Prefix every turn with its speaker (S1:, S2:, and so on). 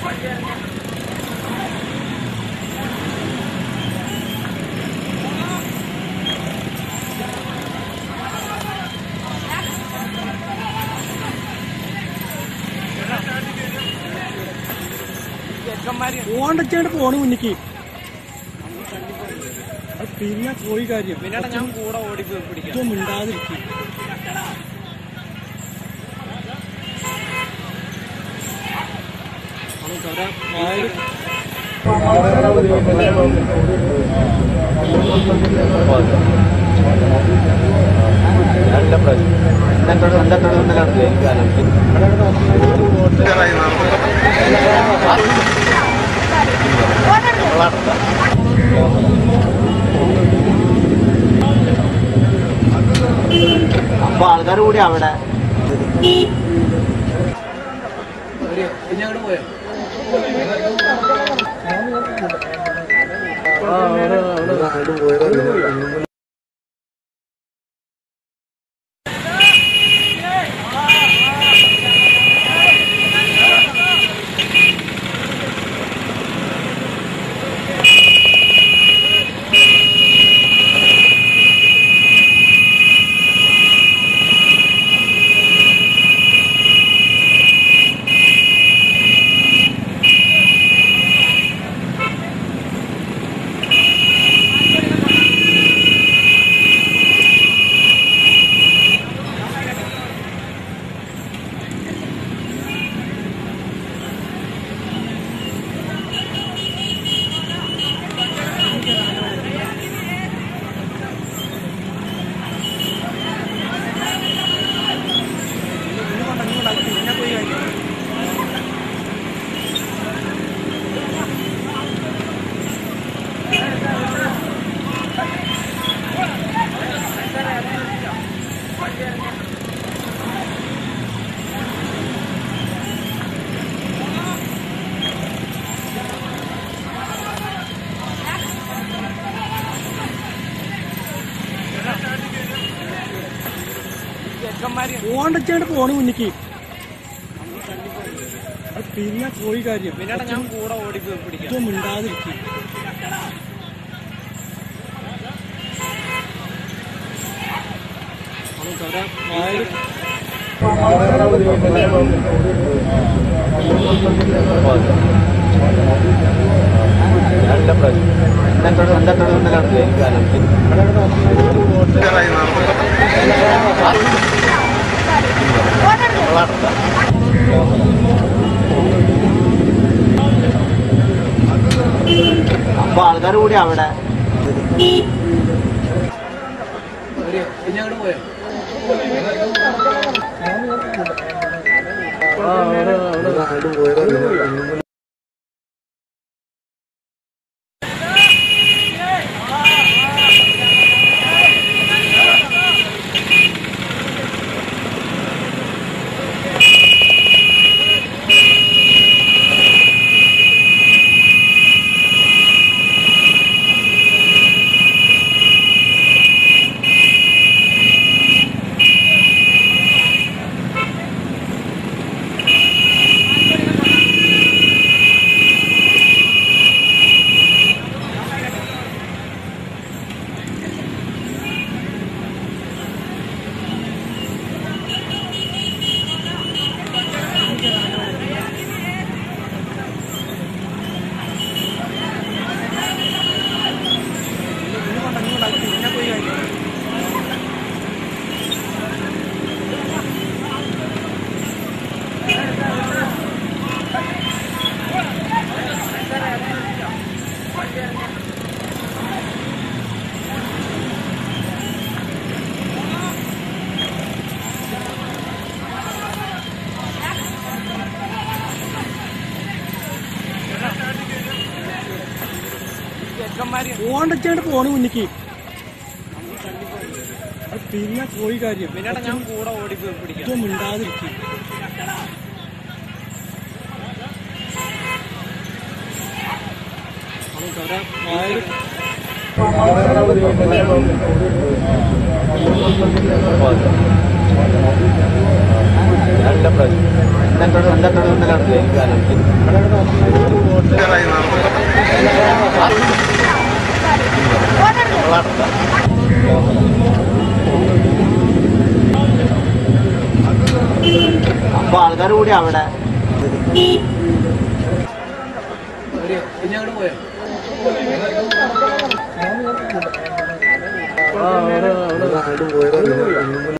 S1: ഓണ്ടച്ചാണ്ട് പോണ് മുന്നിക്ക് അത് പിന്നെ പോയി കാര്യം
S2: പിന്നീട് ഞാൻ കൂടെ ഓടി പോയി പിടിക്കാം
S1: ഏറ്റവും മിണ്ടാതിരിക്കും
S3: നല്ല പ്രശ്നം എന്തൊക്കെ എന്തൊക്കെ എന്തൊക്കെ ജയിക്കാനും അപ്പൊ ആൾക്കാർ കൂടി അവിടെ
S2: ഞങ്ങൾ പോയോ
S1: ഓണ്ടച്ചാണ്ട് പോണ് മുന്നിക്ക് അത് പിന്നെ പോയി കാര്യം
S2: പിന്നീട് ഞാൻ കൂടെ ഓടി പോയി പിടിക്കാം
S1: ഏറ്റവും മിണ്ടാതിരിക്കും
S3: നല്ല പ്രശ്നം എന്തൊക്കെ എന്തൊക്കെ എന്തൊക്കെ ജയിക്കാനും അപ്പൊ ആൾക്കാർ കൂടി അവിടെ
S2: ഞങ്ങൾ പോയോ
S1: ഓണ്ടച്ചാണ്ട് പോണ് മുന്നിക്ക് അത് പിന്നെ പോയി കാര്യം
S2: പിന്നീട് ഞാൻ കൂടെ ഓടി പോയി പിടിക്കാം
S1: ഏറ്റവും മിണ്ടാതിരിക്കും
S3: നല്ല പ്രശ്നം എന്തൊക്കെ എന്തൊക്കെ എന്തൊക്കെ ജയിക്കാനും
S4: പഞ്ചറായി നടന്നു
S3: അപ്പൊ ആൾക്കാർ കൂടി അവിടെ
S2: ഒരു ഇനി അങ്ങോട്ട് പോയോ
S4: അങ്ങോട്ട് പോയതാ